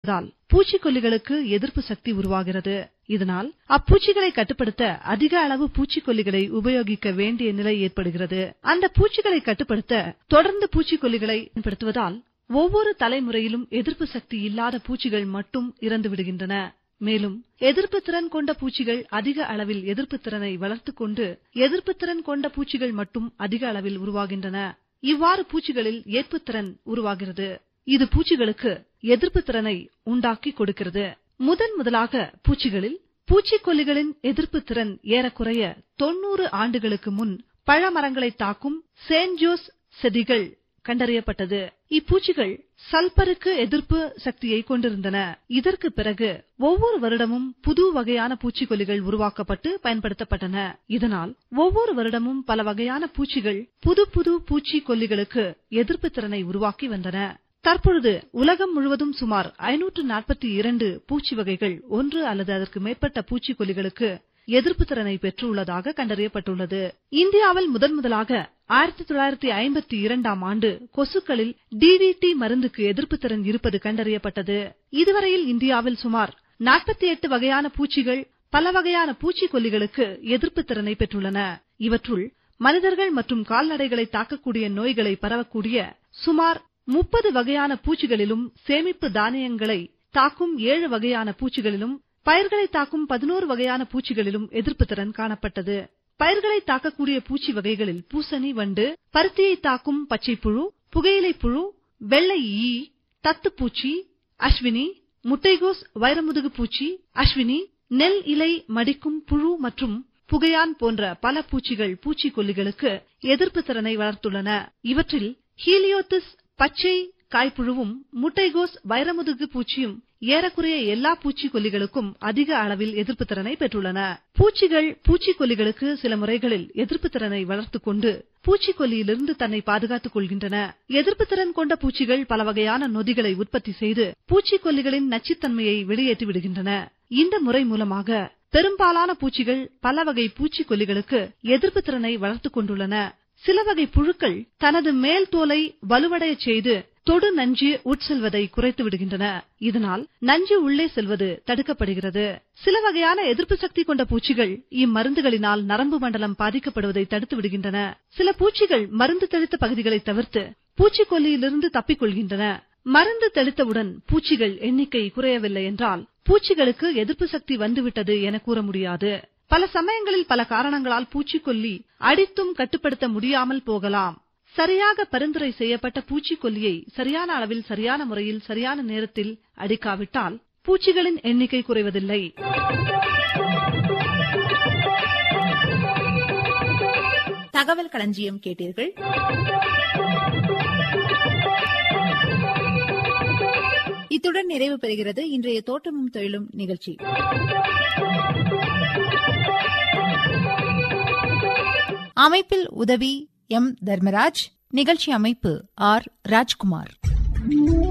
பயன்படுத்துவதால் பூச்சிக்கொல்லிகளுக்கு எதிர்ப்பு சக்தி உருவாகிறது இதனால் அப்பூச்சிகளை கட்டுப்படுத்த அதிக அளவு பூச்சிக்கொல்லிகளை உபயோகிக்க வேண்டிய நிலை ஏற்படுகிறது அந்த பூச்சிகளை கட்டுப்படுத்த தொடர்ந்து பூச்சிக்கொல்லிகளை பயன்படுத்துவதால் ஒவ்வொரு தலைமுறையிலும் எதிர்ப்பு சக்தி இல்லாத பூச்சிகள் மட்டும் இறந்து விடுகின்றன மேலும் எதிர்ப்பு திறன் கொண்ட பூச்சிகள் அதிக அளவில் எதிர்ப்பு திறனை வளர்த்துக் கொண்டு எதிர்ப்பு திறன் கொண்ட பூச்சிகள் மட்டும் அதிக அளவில் உருவாகின்றன இவ்வாறு பூச்சிகளில் ஏற்புத்திறன் உருவாகிறது இது பூச்சிகளுக்கு எதிர்ப்பு திறனை உண்டாக்கி கொடுக்கிறது முதன் முதலாக பூச்சிகளில் பூச்சிக்கொல்லிகளின் எதிர்ப்பு திறன் ஏறக்குறைய தொன்னூறு ஆண்டுகளுக்கு முன் பழமரங்களை தாக்கும் சேன்ஜோஸ் செதிகள் கண்டறியப்பட்டது இப்பூச்சிகள் சல்பருக்கு எதிர்ப்பு சக்தியை கொண்டிருந்தன இதற்கு பிறகு ஒவ்வொரு வருடமும் புது வகையான பூச்சிக்கொல்லிகள் உருவாக்கப்பட்டு பயன்படுத்தப்பட்டன இதனால் ஒவ்வொரு வருடமும் பல வகையான பூச்சிகள் புது புது பூச்சிக்கொல்லிகளுக்கு எதிர்ப்பு திறனை உருவாக்கி வந்தன தற்பொழுது உலகம் முழுவதும் சுமார் ஐநூற்று நாற்பத்தி இரண்டு பூச்சி வகைகள் ஒன்று அல்லது அதற்கு மேற்பட்ட பூச்சிக்கொல்லிகளுக்கு எதிர்ப்பு திறனை பெற்றுள்ளதாக கண்டறியப்பட்டுள்ளது இந்தியாவில் முதன் முதலாக ஆயிரத்தி தொள்ளாயிரத்தி ஐம்பத்தி இரண்டாம் ஆண்டு கொசுக்களில் டிடிடி மருந்துக்கு எதிர்ப்பு திறன் இருப்பது கண்டறியப்பட்டது இதுவரையில் இந்தியாவில் சுமார் நாற்பத்தி எட்டு வகையான பூச்சிகள் பல வகையான பூச்சிக்கொல்லிகளுக்கு எதிர்ப்பு திறனை பெற்றுள்ளன இவற்றுள் மனிதர்கள் மற்றும் கால்நடைகளை தாக்கக்கூடிய நோய்களை பரவக்கூடிய சுமார் முப்பது வகையான பூச்சிகளிலும் சேமிப்பு தானியங்களை தாக்கும் ஏழு வகையான பூச்சிகளிலும் பயிர்களை தாக்கும் பதினோரு வகையான பூச்சிகளிலும் எதிர்ப்பு திறன் காணப்பட்டது பயிர்களை தாக்கக்கூடிய பூச்சி வகைகளில் பூசணி வண்டு பருத்தியை தாக்கும் பச்சைப்புழு புகையிலை புழு வெள்ளை ஈ தத்துப்பூச்சி அஸ்வினி முட்டைகோஸ் வைரமுதுகு பூச்சி அஸ்வினி நெல் இலை மடிக்கும் புழு மற்றும் புகையான் போன்ற பல பூச்சிகள் பூச்சிக்கொல்லிகளுக்கு எதிர்ப்பு திறனை வளர்த்துள்ளன இவற்றில் ஹீலியோத்திஸ் பச்சை காய்ப்புழுவும் முட்டைகோஸ் வைரமுதுகு பூச்சியும் ஏறக்குறைய எல்லா பூச்சிக்கொல்லிகளுக்கும் அதிக அளவில் எதிர்ப்பு திறனை பெற்றுள்ளன பூச்சிகள் பூச்சிக்கொல்லிகளுக்கு சில முறைகளில் எதிர்ப்பு திறனை வளர்த்துக் கொண்டு பூச்சிக்கொல்லியிலிருந்து தன்னை பாதுகாத்துக் கொள்கின்றன எதிர்ப்பு திறன் கொண்ட பூச்சிகள் பல வகையான நொதிகளை உற்பத்தி செய்து பூச்சிக்கொல்லிகளின் நச்சுத்தன்மையை வெளியேற்றி விடுகின்றன இந்த முறை மூலமாக பெரும்பாலான பூச்சிகள் பல வகை பூச்சிக்கொல்லிகளுக்கு எதிர்ப்பு திறனை வளர்த்துக் கொண்டுள்ளன சில வகை புழுக்கள் தனது மேல் தோலை வலுவடையச் செய்து தொடு நஞ்சு உட்செல்வதை குறைத்து விடுகின்றன இதனால் நஞ்சு உள்ளே செல்வது தடுக்கப்படுகிறது சில வகையான எதிர்ப்பு சக்தி கொண்ட பூச்சிகள் இம்மருந்துகளினால் நரம்பு மண்டலம் பாதிக்கப்படுவதை தடுத்து விடுகின்றன சில பூச்சிகள் மருந்து தெளித்த பகுதிகளை தவிர்த்து பூச்சிக்கொல்லியிலிருந்து தப்பிக் கொள்கின்றன மருந்து தெளித்தவுடன் பூச்சிகள் எண்ணிக்கை குறையவில்லை என்றால் பூச்சிகளுக்கு எதிர்ப்பு சக்தி வந்துவிட்டது என கூற முடியாது பல சமயங்களில் பல காரணங்களால் பூச்சிக்கொல்லி அடித்தும் கட்டுப்படுத்த முடியாமல் போகலாம் சரியாக பரிந்துரை செய்யப்பட்ட பூச்சிக்கொல்லியை சரியான அளவில் சரியான முறையில் சரியான நேரத்தில் அடிக்காவிட்டால் பூச்சிகளின் எண்ணிக்கை குறைவதில்லை தகவல் களஞ்சியம் கேட்டீர்கள் இத்துடன் நிறைவு பெறுகிறது இன்றைய தோட்டமும் தொழிலும் நிகழ்ச்சி அமைப்பில் உதவி எம் தர்மராஜ் நிகழ்ச்சி அமைப்பு ஆர் ராஜ்குமார்